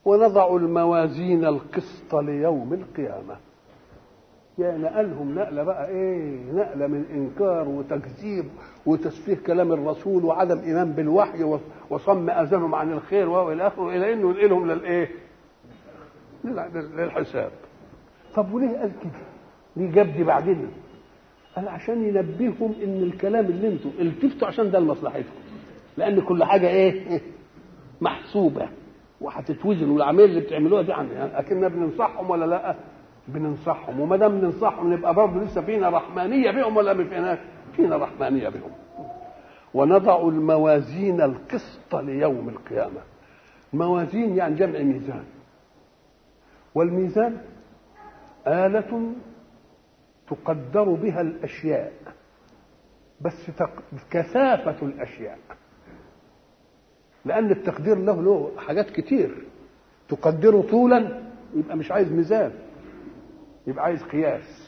ونضع الموازين القسط ليوم القيامة يا نقلهم نقلة بقى ايه نقلة من انكار وتكذيب وتسفيه كلام الرسول وعدم ايمان بالوحي وصم اذانهم عن الخير والى اخره الى انه ينقلهم للايه للحساب طب وليه قال كده ليه جاب دي بعدين قال عشان ينبههم ان الكلام اللي انتوا التفتوا عشان ده لمصلحتكم لان كل حاجه ايه محسوبه وهتتوزن والعمليه اللي بتعملوها دي عن يعني اكننا بننصحهم ولا لا بننصحهم وما دام بننصحهم نبقى برضه لسه فينا رحمانيه بهم ولا ما فينا فينا رحمانيه بهم ونضع الموازين القسط ليوم القيامه موازين يعني جمع ميزان والميزان آلة تقدر بها الأشياء بس كثافة الأشياء لأن التقدير له له حاجات كتير تقدره طولا يبقى مش عايز ميزان يبقى عايز قياس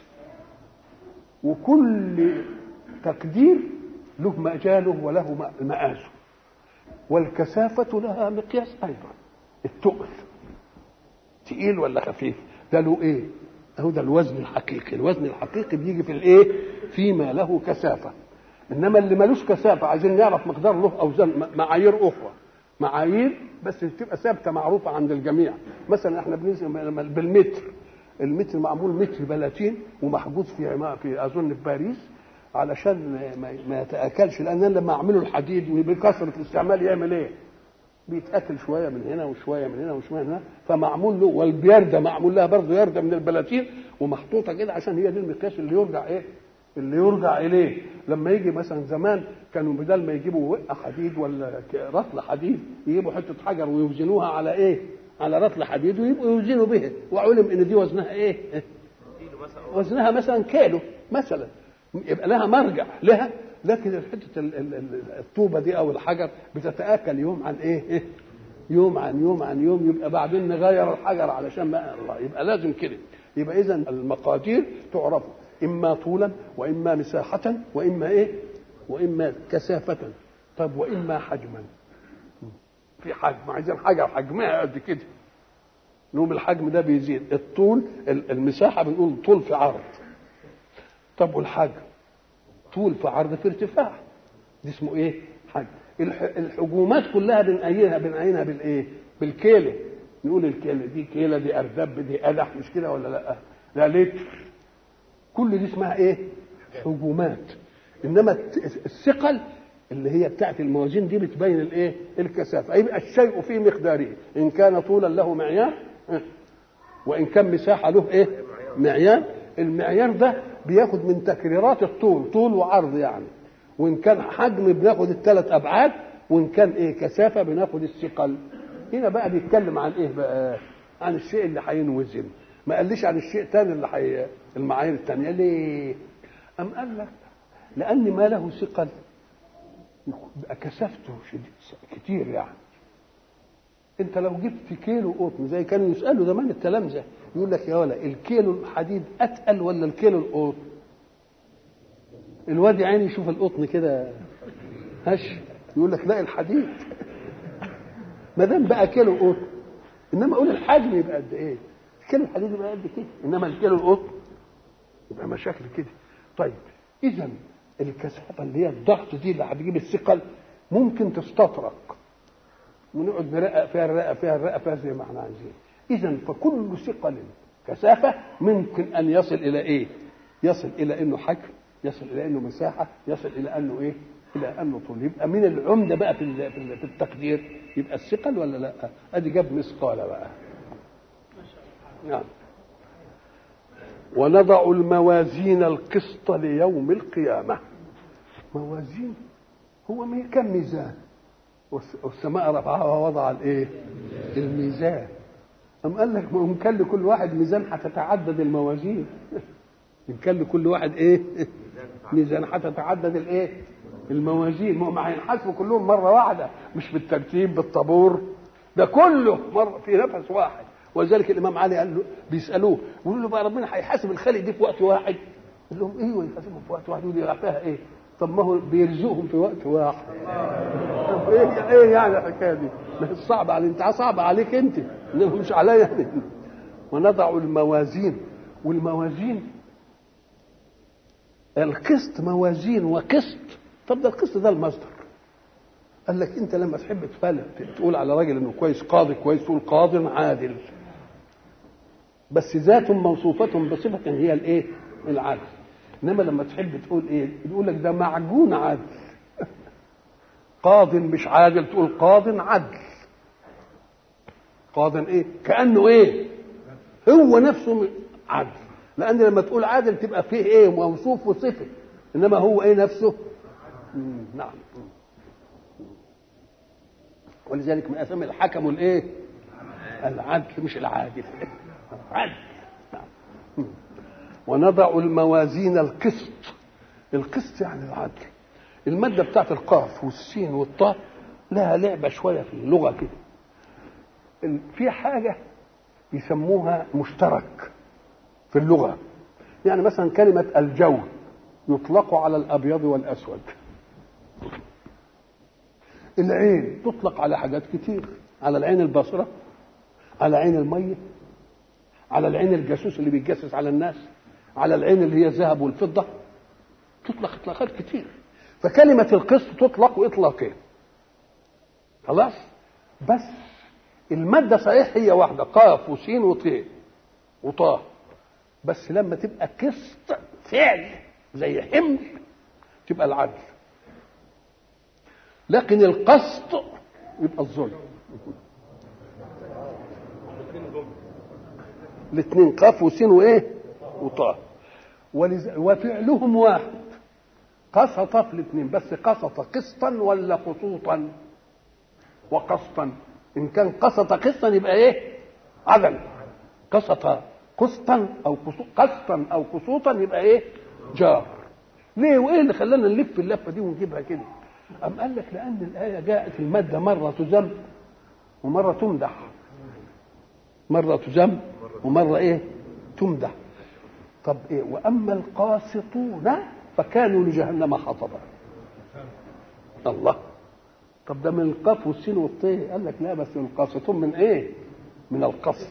وكل تقدير له مجاله وله مآزه والكثافة لها مقياس أيضا التقل تقيل ولا خفيف ده له ايه اهو ده الوزن الحقيقي الوزن الحقيقي بيجي في الايه فيما له كثافه انما اللي ملوش كثافه عايزين نعرف مقدار له اوزان معايير اخرى معايير بس تبقى ثابته معروفه عند الجميع مثلا احنا بننزل بالمتر المتر معمول متر بلاتين ومحجوز في في اظن في باريس علشان ما يتاكلش لان لما اعمله الحديد وبكثره الاستعمال يعمل ايه؟ بيتاكل شويه من هنا وشويه من هنا وشويه من هنا فمعمول له والبيرده معمول لها برضه يرده من البلاتين ومحطوطه كده عشان هي دي المقياس اللي يرجع ايه؟ اللي يرجع اليه لما يجي مثلا زمان كانوا بدل ما يجيبوا وقه حديد ولا رطل حديد يجيبوا حته حجر ويوزنوها على ايه؟ على رطل حديد ويبقوا يوزنوا بها وعلم ان دي وزنها ايه؟ وزنها مثلا كيلو مثلا يبقى لها مرجع لها لكن حته الطوبه دي او الحجر بتتاكل يوم عن ايه؟ يوم عن يوم عن يوم يبقى بعدين نغير الحجر علشان ما الله يبقى لازم كده يبقى اذا المقادير تعرف اما طولا واما مساحه واما ايه؟ واما كثافه طب واما حجما في حجم عايزين حاجه حجمها قد كده نقوم الحجم ده بيزيد الطول المساحه بنقول طول في عرض طب والحجم طول في عرض في ارتفاع دي اسمه ايه حجم الحجومات كلها بنعينها بنعينها بالايه بالكيله نقول الكيله دي كيله دي اردب دي قدح مش كده ولا لا لا لتر كل دي اسمها ايه حجومات انما الثقل اللي هي بتاعت الموازين دي بتبين الايه الكثافه يبقى الشيء في مقداره ان كان طولا له معيار وان كان مساحه له ايه معيار المعيار ده بياخد من تكريرات الطول طول وعرض يعني وان كان حجم بناخد الثلاث ابعاد وان كان ايه كثافه بناخد الثقل هنا بقى بيتكلم عن ايه بقى عن الشيء اللي هينوزن ما قاليش عن الشيء الثاني اللي حي... المعايير الثانيه ليه ام قال لك لان ما له ثقل يبقى كثافته شديد كتير يعني انت لو جبت كيلو قطن زي كانوا يسالوا زمان التلامذه يقول لك يا ولا الكيلو الحديد اتقل ولا الكيلو القطن الواد يا عيني يشوف القطن كده هش يقول لك لا الحديد ما دام بقى كيلو قطن انما اقول الحجم يبقى قد ايه الكيلو الحديد يبقى قد كده انما الكيلو القطن يبقى مشاكل كده طيب اذا الكثافه اللي هي الضغط دي اللي هتجيب الثقل ممكن تستطرق ونقعد نرقق فيها الرقه فيها الرقه فيها زي ما احنا عايزين اذا فكل ثقل كثافه ممكن ان يصل الى ايه يصل الى انه حجم يصل الى انه مساحه يصل الى انه ايه الى انه طول يبقى من العمده بقى في في التقدير يبقى الثقل ولا لا ادي جاب مثقال بقى نعم ونضع الموازين القسط ليوم القيامه موازين هو كم ميزان والسماء رفعها ووضع الايه الميزان أم قال لك ما كان لكل واحد ميزان هتتعدد الموازين إن كان لكل واحد إيه؟ ميزان هتتعدد الإيه؟ الموازين ما هينحاسبوا كلهم مرة واحدة مش بالترتيب بالطابور ده كله مرة في نفس واحد ولذلك الإمام علي قال له بيسألوه يقولوا له بقى ربنا هيحاسب الخلق دي في وقت واحد قال لهم ايوه يحاسبهم في وقت واحد يقول لي فيها ايه؟ طب ما هو بيرزقهم في وقت واحد طب ايه ايه يعني الحكايه دي؟ ما هي صعبه على انت صعبه عليك انت انما مش عليا يعني. ونضع الموازين والموازين القسط موازين وقسط طب ده القسط ده المصدر قال لك انت لما تحب تفلت تقول على راجل انه كويس قاضي كويس تقول قاض عادل بس ذات موصوفة بصفة هي الايه؟ العدل انما لما تحب تقول ايه؟ يقول لك ده معجون عدل قاض مش عادل تقول قاض عدل قاض ايه؟ كأنه ايه؟ هو نفسه عدل لأن لما تقول عادل تبقى فيه ايه؟ موصوف وصفة انما هو ايه نفسه؟ مم. نعم ولذلك من اسامي الحكم الايه؟ العدل مش العادل عدل نعم. ونضع الموازين القسط القسط يعني العدل الماده بتاعت القاف والسين والطاء لها لعبه شويه في اللغه كده في حاجه يسموها مشترك في اللغه يعني مثلا كلمه الجو يطلق على الابيض والاسود العين تطلق على حاجات كتير على العين البصرة على عين المية على العين الجاسوس اللي بيتجسس على الناس على العين اللي هي الذهب والفضة تطلق اطلاقات كتير فكلمة القسط تطلق اطلاقين خلاص بس المادة صحيح هي واحدة قاف وسين وطين وطاء بس لما تبقى قسط فعل زي حمل تبقى العدل لكن القسط يبقى الظلم الاثنين قاف وسين وايه وطاء ولز... وفعلهم واحد قسط في الاثنين بس قسط قسطا ولا قسوطا وقسطا ان كان قسط قسطا يبقى ايه عدل قسط قسطا او قسطا او قسوطا يبقى ايه جار ليه وايه اللي خلانا نلف اللفه دي ونجيبها كده أم قال لك لأن الآية جاءت المادة مرة تذم ومرة تمدح مرة تذم ومرة إيه تمدح طب إيه وأما القاسطون فكانوا لجهنم حطبا الله طب ده من القاف والسين والطيه قال لك لا بس القاسطون من ايه من القسط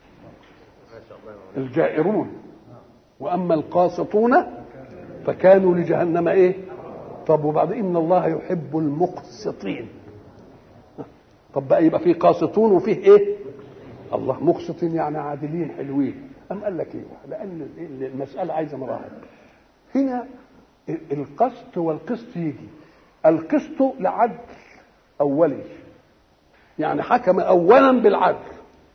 الجائرون واما القاسطون فكانوا لجهنم ايه طب وبعد ان الله يحب المقسطين طب بقى يبقى فيه قاسطون وفيه ايه الله مقسطين يعني عادلين حلوين أم قال لك ايه لان المساله عايزه مراحل هنا القسط والقسط يجي القسط لعدل اولي يعني حكم اولا بالعدل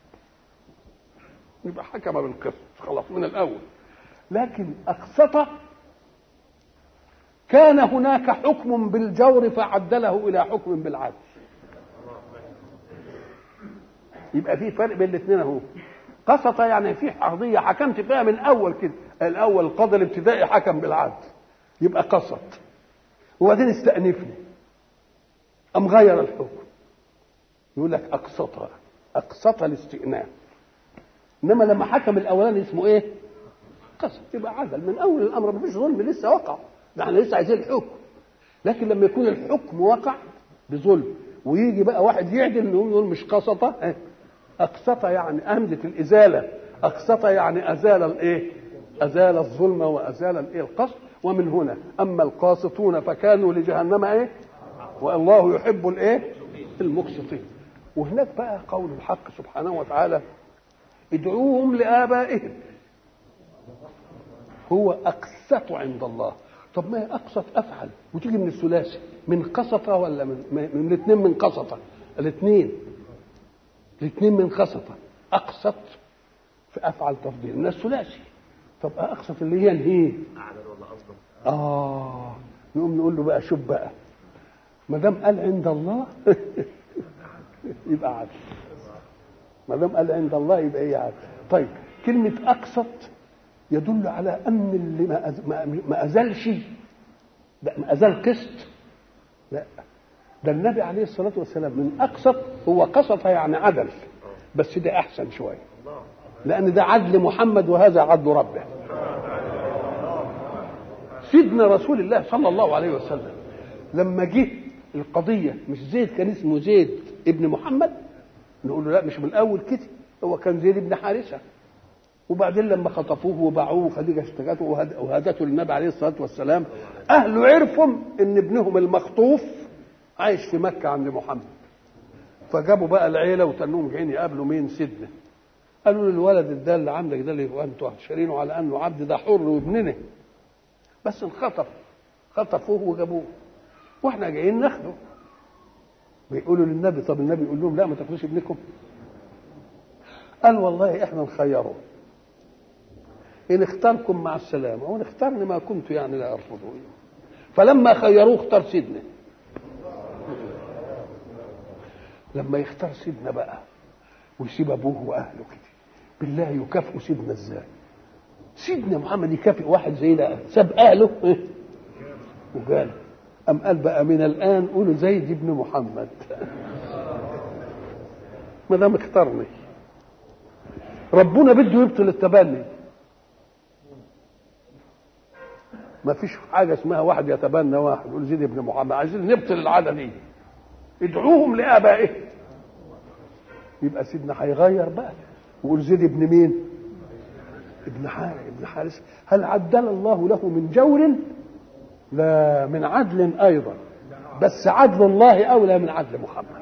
يبقى حكم بالقسط خلاص من الاول لكن اقسط كان هناك حكم بالجور فعدله الى حكم بالعدل يبقى في فرق بين الاثنين اهو قسط يعني في قضيه حكمت فيها من اول كده الاول القاضي الابتدائي حكم بالعدل يبقى قسط وبعدين استأنفني أم غير الحكم يقول لك أقسط أقسط الاستئناف إنما لما حكم الأولاني اسمه إيه؟ قسط يبقى عدل من أول الأمر مفيش ظلم لسه وقع ده احنا لسه عايزين الحكم لكن لما يكون الحكم وقع بظلم ويجي بقى واحد يعدل نقول مش قسطة أقسط يعني همزة الإزالة أقسط يعني أزال الإيه؟ أزال الظلم وأزال الإيه؟ القسط ومن هنا أما القاسطون فكانوا لجهنم إيه؟ والله يحب الإيه؟ المقسطين وهناك بقى قول الحق سبحانه وتعالى ادعوهم لآبائهم هو أقسط عند الله طب ما هي أقسط أفعل وتيجي من الثلاثي من قسطة ولا من من الاثنين من قسطة الاثنين الاثنين من قسطة أقسط في أفعل تفضيل من الثلاثي طب أقسط اللي هي انهيه اعدل ولا افضل آه نقوم نقول له بقى شوف بقى ما دام قال عند الله يبقى عدل ما دام قال عند الله يبقى ايه عدل طيب كلمة أقسط يدل على أن اللي ما أز- ما- ما أزالش ده ما أزال قسط لا ده النبي عليه الصلاة والسلام من أقسط هو قسط يعني عدل بس ده أحسن شوية لأن ده عدل محمد وهذا عدل ربه سيدنا رسول الله صلى الله عليه وسلم لما جه القضيه مش زيد كان اسمه زيد ابن محمد نقول له لا مش من الاول كده هو كان زيد ابن حارثه وبعدين لما خطفوه وباعوه وخديجه اشتكته وهدته للنبي عليه الصلاه والسلام اهله عرفوا ان ابنهم المخطوف عايش في مكه عند محمد فجابوا بقى العيله وتنهم جايين يقابلوا مين سيدنا قالوا له الولد ده اللي عندك ده اللي انتوا شارينه على انه عبد ده حر وابننا بس انخطف خطفوه وجابوه واحنا جايين ناخده بيقولوا للنبي طب النبي يقول لهم لا ما تاخدوش ابنكم قال والله احنا نخيره ان اختاركم مع السلامه وان اختارني ما كنت يعني لا ارفضه فلما خيروه اختار سيدنا لما يختار سيدنا بقى ويسيب ابوه واهله كده بالله يكافئوا سيدنا ازاي سيدنا محمد يكافئ واحد زي ده ساب اهله إيه؟ وقال ام قال بقى من الان قولوا زيد ابن محمد ما دام اختارني ربنا بده يبطل التبني ما فيش حاجه اسمها واحد يتبنى واحد يقول زيد ابن محمد عايزين نبطل العاده دي ادعوهم لابائهم يبقى سيدنا هيغير بقى ويقول زيد ابن مين؟ ابن حارث ابن حارث هل عدل الله له من جور؟ لا من عدل ايضا بس عدل الله اولى من عدل محمد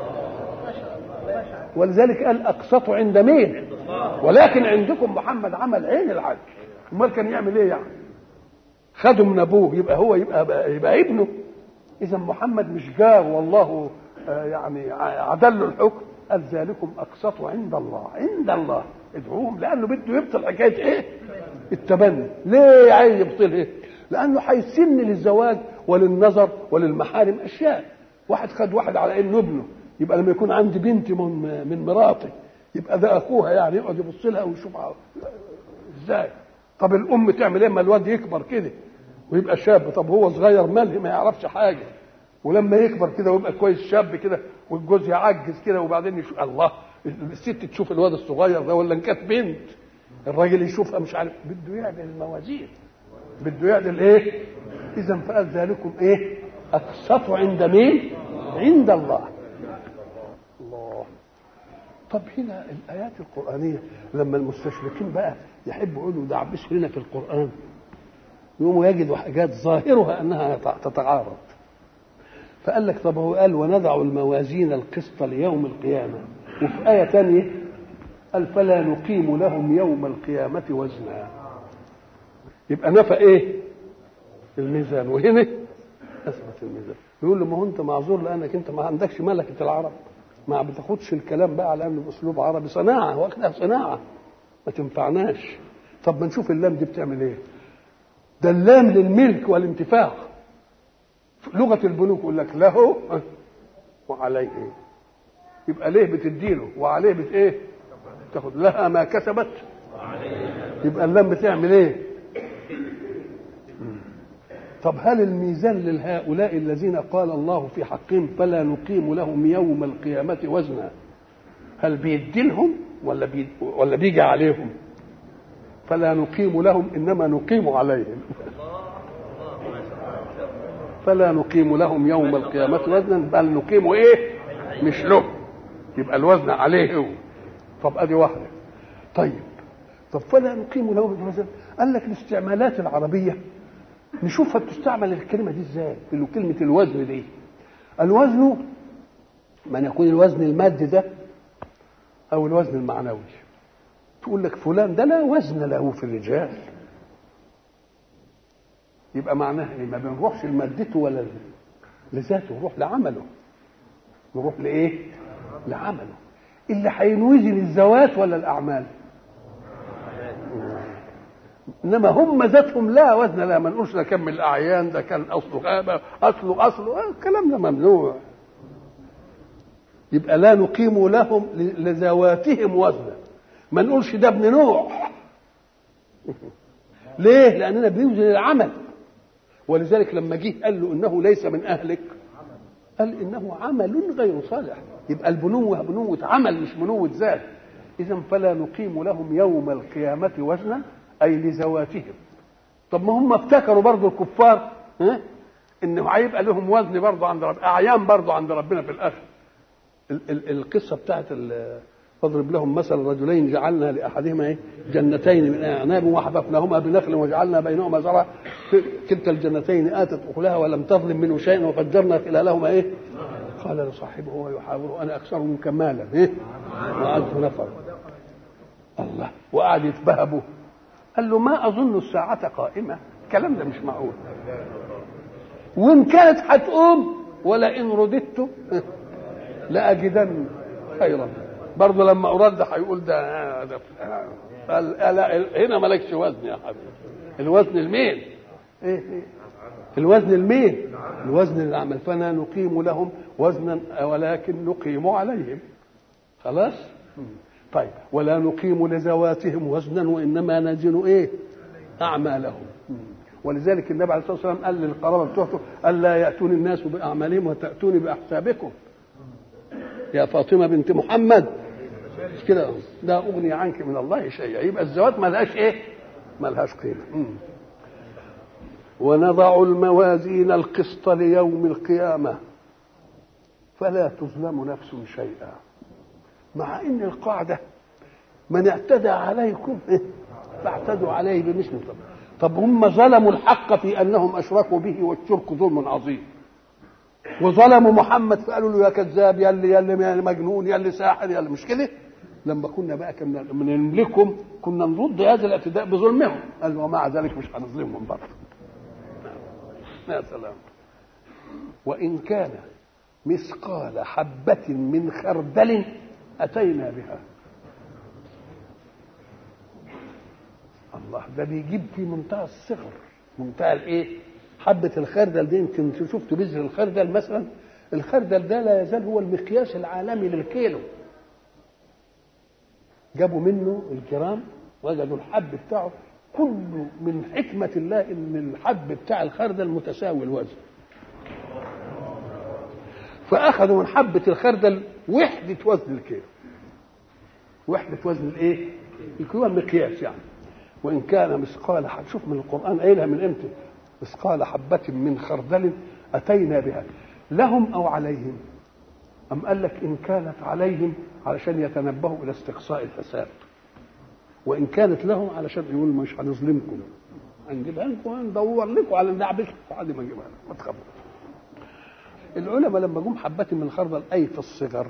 ولذلك قال اقسط عند مين؟ ولكن عندكم محمد عمل عين العدل امال كان يعمل ايه يعني؟ خده من ابوه يبقى هو يبقى يبقى ابنه اذا محمد مش جار والله يعني عدل له الحكم قال ذلكم اقسط عند الله عند الله ادعوهم لانه بده يبطل حكايه ايه التبني ليه عايز يبطل ايه لانه هيسن للزواج وللنظر وللمحارم اشياء واحد خد واحد على انه ابنه يبقى لما يكون عندي بنت من من مراتي يبقى ده اخوها يعني يقعد يبص لها ويشوف ازاي طب الام تعمل ايه اما الواد يكبر كده ويبقى شاب طب هو صغير ملهي ما يعرفش حاجه ولما يكبر كده ويبقى كويس شاب كده والجوز يعجز كده وبعدين يشوف الله الست تشوف الواد الصغير ده ولا ان كانت بنت الراجل يشوفها مش عارف بده يعدل الموازين بده يعدل ايه اذا فقال ذلكم ايه اقسط عند مين عند الله الله طب هنا الايات القرانيه لما المستشرقين بقى يحبوا يقولوا ده عبس لنا في القران يقوموا يجدوا حاجات ظاهرها انها تتعارض فقال لك طب هو قال ونضع الموازين القسط ليوم القيامه وفي ايه ثانيه قال فلا نقيم لهم يوم القيامه وزنا يبقى نفى ايه الميزان وهنا اثبت الميزان يقول له ما هو انت معذور لانك انت ما عندكش ملكه العرب ما بتاخدش الكلام بقى على انه باسلوب عربي صناعه واخدها صناعه ما تنفعناش طب ما نشوف اللام دي بتعمل ايه ده اللام للملك والانتفاع لغه البنوك يقول لك له وعليه ايه يبقى ليه بتديله وعليه بت ايه تاخد لها ما كسبت يبقى اللام بتعمل ايه طب هل الميزان لهؤلاء الذين قال الله في حقهم فلا نقيم لهم يوم القيامة وزنا هل بيدي لهم ولا بي ولا بيجي عليهم فلا نقيم لهم انما نقيم عليهم فلا نقيم لهم يوم القيامة وزنا بل نقيم ايه مش له يبقى الوزن عليه هو طب ادي واحدة طيب طب فلا نقيم لهم وزنا قال لك الاستعمالات العربية نشوفها بتستعمل الكلمة دي ازاي اللي كلمة الوزن دي الوزن من يكون الوزن المادي ده او الوزن المعنوي تقول لك فلان ده لا وزن له في الرجال يبقى معناها ايه ما بنروحش لمادته ولا لذاته نروح لعمله نروح لايه لعمله اللي هينوزن الذوات ولا الاعمال انما هم ذاتهم لا وزن لا ما نقولش ده كان من الاعيان ده كان اصله غابه اصله اصله الكلام ده ممنوع يبقى لا نقيم لهم لذواتهم وزنا ما نقولش ده ابن نوح ليه لاننا بنوزن العمل ولذلك لما جه قال له انه ليس من اهلك قال انه عمل غير صالح يبقى البنوه بنوه عمل مش بنوه ذات اذا فلا نقيم لهم يوم القيامه وزنا اي لذواتهم طب ما هم افتكروا برضه الكفار ها انه هيبقى لهم وزن برضه عند رب اعيان برضه عند ربنا في الاخر ال- ال- القصه بتاعت ال- واضرب لهم مثل رجلين جعلنا لاحدهما ايه جنتين من اعناب وحففناهما بنخل وجعلنا بينهما زرعا كلتا الجنتين اتت اكلها ولم تظلم منه شيئا وفجرنا خلالهما ايه قال لصاحبه وهو يحاوره انا اكثر منك مالا ايه وأعز نفرا الله وقعد يتبهبه قال له ما اظن الساعه قائمه الكلام ده مش معقول وان كانت هتقوم ولئن رددت لاجدن خيرا برضه لما ارد هيقول ده ده قال لا هنا مالكش وزن يا حبيبي الوزن المين ايه ايه الوزن المين الوزن العمل فانا نقيم لهم وزنا ولكن نقيم عليهم خلاص طيب ولا نقيم لذواتهم وزنا وانما نزن ايه اعمالهم ولذلك النبي عليه الصلاه والسلام قال للقرابه بتوعته الا ياتوني الناس باعمالهم وتاتوني باحسابكم يا فاطمه بنت محمد مش كده لا اغني عنك من الله شيئا يبقى الزواج ما لهاش ايه ما لهاش قيمه مم. ونضع الموازين القسط ليوم القيامه فلا تظلم نفس شيئا مع ان القاعده من اعتدى عليكم إيه؟ فاعتدوا عليه بمثل طب طب هم ظلموا الحق في انهم اشركوا به والشرك ظلم عظيم وظلموا محمد فقالوا له يا كذاب يا اللي يا اللي يا مجنون يا اللي ساحر يا اللي مش كده لما كنا بقى كنا نملكهم كنا نرد هذا الاعتداء بظلمهم قال ومع ذلك مش هنظلمهم برضه يا سلام وان كان مثقال حبة من خردل أتينا بها الله ده بيجيب في منتهى الصغر منتهى الايه حبة الخردل دي يمكن شفتوا بذر الخردل مثلا الخردل ده لا يزال هو المقياس العالمي للكيلو جابوا منه الجرام وجدوا الحب بتاعه كله من حكمة الله إن الحب بتاع الخردل متساوي الوزن فأخذوا من حبة الخردل وحدة وزن الكيلو وحدة وزن الإيه؟ الكيلو المقياس يعني وإن كان مثقال حب شوف من القرآن قايلها من إمتى مثقال حبة من خردل أتينا بها لهم أو عليهم أم قال لك إن كانت عليهم علشان يتنبهوا إلى استقصاء الحساب وإن كانت لهم علشان يقول مش هنظلمكم هنجيبها لكم هندور لكم على نعبشكم بعد ما نجيبها لكم ما تخافوش العلماء لما جم حبة من الخردل أي في الصغر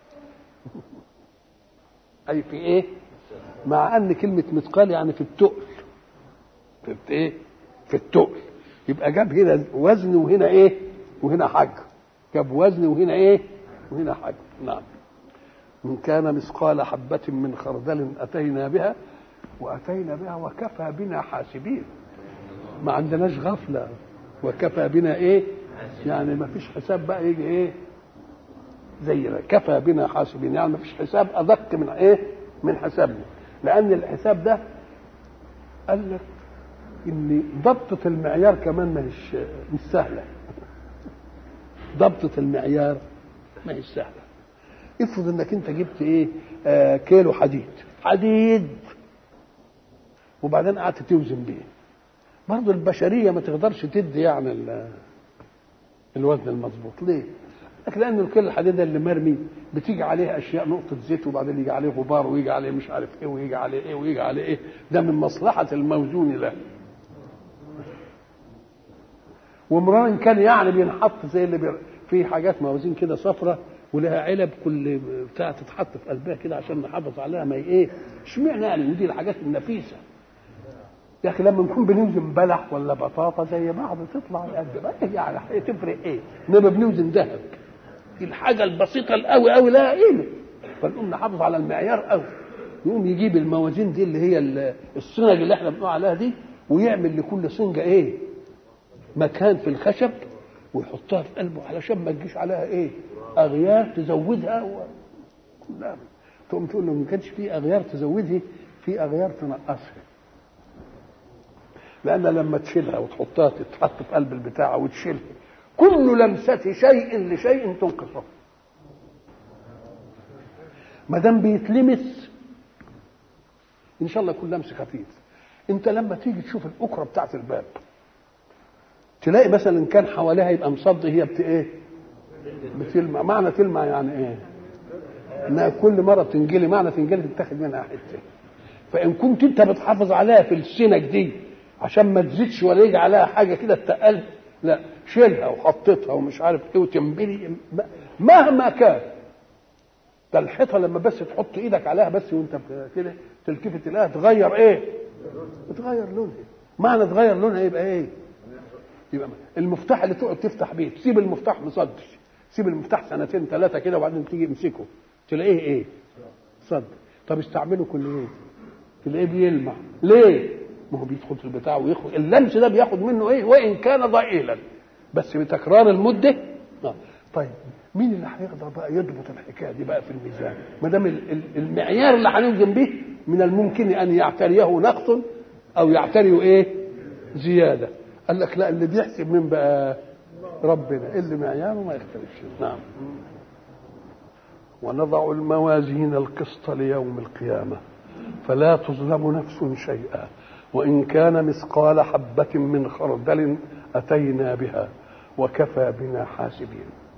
أي في إيه؟ مع أن كلمة مثقال يعني في التقل في إيه؟ في التقل يبقى جاب هنا وزن وهنا إيه؟ وهنا حجم جاب وزن وهنا إيه؟ وهنا حجم نعم إن كان مثقال حبة من خردل أتينا بها وأتينا بها وكفى بنا حاسبين ما عندناش غفلة وكفى بنا إيه يعني ما فيش حساب بقى يجي إيه زينا كفى بنا حاسبين يعني ما فيش حساب أدق من إيه من حسابنا لأن الحساب ده قال لك إن ضبطة المعيار كمان ما هيش مش سهلة ضبطة المعيار ما هيش سهلة افرض انك انت جبت ايه آه كيلو حديد حديد وبعدين قعدت توزن بيه برضه البشريه ما تقدرش تدي يعني الوزن المظبوط ليه؟ لكن لان الكيلو الحديد ده اللي مرمي بتيجي عليه اشياء نقطه زيت وبعدين يجي عليه غبار ويجي عليه مش عارف ايه ويجي عليه ايه ويجي عليه ايه ده من مصلحه الموزون له ومرارا كان يعني بينحط زي اللي بي... في حاجات موازين كده صفرة ولها علب كل بتاع تتحط في قلبها كده عشان نحافظ عليها ما ايه اشمعنى يعني ودي الحاجات النفيسه يا اخي لما نكون بنوزن بلح ولا بطاطا زي بعض تطلع قد بقى يعني تفرق ايه؟ انما بنوزن ذهب الحاجه البسيطه القوي قوي لها قيمه فنقوم نحافظ على المعيار قوي يقوم يجيب الموازين دي اللي هي الصنج اللي احنا بنقول عليها دي ويعمل لكل صنجه ايه؟ مكان في الخشب ويحطها في قلبه علشان ما تجيش عليها ايه؟ اغيار تزودها و... لا تقوم تقول له ما كانش في اغيار تزودها في اغيار تنقصها لان لما تشيلها وتحطها تتحط في قلب البتاع وتشيلها كل لمسة شيء لشيء تنقصه ما دام بيتلمس ان شاء الله يكون لمس خفيف انت لما تيجي تشوف الاكره بتاعت الباب تلاقي مثلا ان كان حواليها يبقى مصدي هي بت ايه بتلمع معنى تلمع يعني ايه انها كل مره بتنجلي معنى تنجلي تتاخد منها حته فان كنت انت بتحافظ عليها في السنك دي عشان ما تزيدش ولا يجي عليها حاجه كده اتقلت لا شيلها وحطيتها ومش عارف ايه وتنبلي مهما كان ده الحيطه لما بس تحط ايدك عليها بس وانت كده تلتفت تلاقيها تغير ايه؟ تغير لونها معنى تغير لونها يبقى ايه؟ يبقى المفتاح اللي تقعد تفتح بيه تسيب المفتاح مصدر سيب المفتاح سنتين ثلاثه كده وبعدين تيجي امسكه تلاقيه ايه؟ صدر طب استعمله كل ايه؟ تلاقيه بيلمع ليه؟ ما هو بيدخل في البتاع ويخرج اللمس ده بياخد منه ايه؟ وان كان ضئيلا بس بتكرار المده آه. طيب مين اللي هيقدر بقى يضبط الحكايه دي بقى في الميزان؟ ما دام المعيار اللي هنوزن به من الممكن ان يعتريه نقص او يعتريه ايه؟ زياده. قال لك لا اللي بيحسب من بقى ربنا اللي معياره ما يختلفش نعم ونضع الموازين القسط ليوم القيامه فلا تظلم نفس شيئا وان كان مثقال حبه من خردل اتينا بها وكفى بنا حاسبين